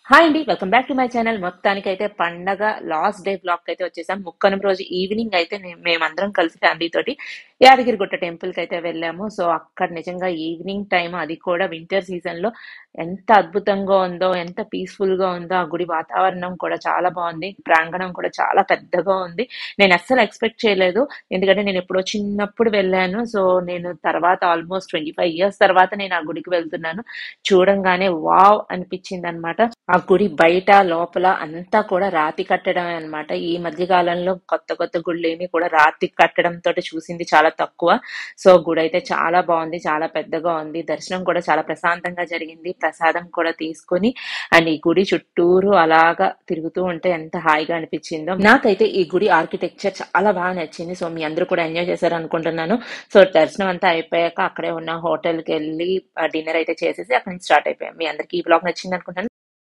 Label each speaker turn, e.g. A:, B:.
A: hi అండి welcome back to my channel మొత్తానికి అయితే పండగ లాస్ట్ డే బ్లాగ్ అయితే వచ్చేసాం ముక్కనం రోజు ఈవినింగ్ అయితే నే- మేమందరం కలిసి ఫ్యామిలీ తోటి యాదగిరిగుట్ట టెంపుల్ కి అయితే వెళ్ళాము సో అక్కడ నిజంగా ఈవినింగ్ టైం అది కూడా వింటర్ సీజన్ లో ఎంత అద్భుతంగా ఉందో ఎంత పీస్ఫుల్ గా ఉందో ఆ గుడి వాతావరణం కూడా చాలా బాగుంది ప్రాంగణం కూడా చాలా పెద్దగా ఉంది నేను అస్సలు ఎక్స్పెక్ట్ చేయలేదు ఎందుకంటే నేను ఎప్పుడో చిన్నప్పుడు వెళ్ళాను సో నేను తర్వాత ఆల్మోస్ట్ ట్వంటీ ఫైవ్ ఇయర్స్ తర్వాత నేను ఆ గుడికి వెళ్తున్నాను చూడంగానే వావ్ అనిపించింది అనమాట ఆ గుడి బయట లోపల అంతా కూడా రాతి కట్టడమే అన్నమాట ఈ మధ్య కాలంలో కొత్త కొత్త గుళ్ళు ఏమి కూడా రాతి కట్టడం తోటి చూసింది చాలా తక్కువ సో గుడి అయితే చాలా బాగుంది చాలా పెద్దగా ఉంది దర్శనం కూడా చాలా ప్రశాంతంగా జరిగింది ప్రసాదం కూడా తీసుకొని అండ్ ఈ గుడి చుట్టూరు అలాగా తిరుగుతూ ఉంటే ఎంత హాయిగా అనిపించిందో నాకైతే ఈ గుడి ఆర్కిటెక్చర్ చాలా బాగా నచ్చింది సో మీ అందరూ కూడా ఎంజాయ్ చేశారు అనుకుంటున్నాను సో దర్శనం అంతా అయిపోయాక అక్కడే ఉన్న హోటల్కి వెళ్ళి డిన్నర్ అయితే చేసేసి అక్కడి నుంచి స్టార్ట్ అయిపోయాం మీ అందరికీ ఈ బ్లాగ్ నచ్చింది అనుకుంటున్నాను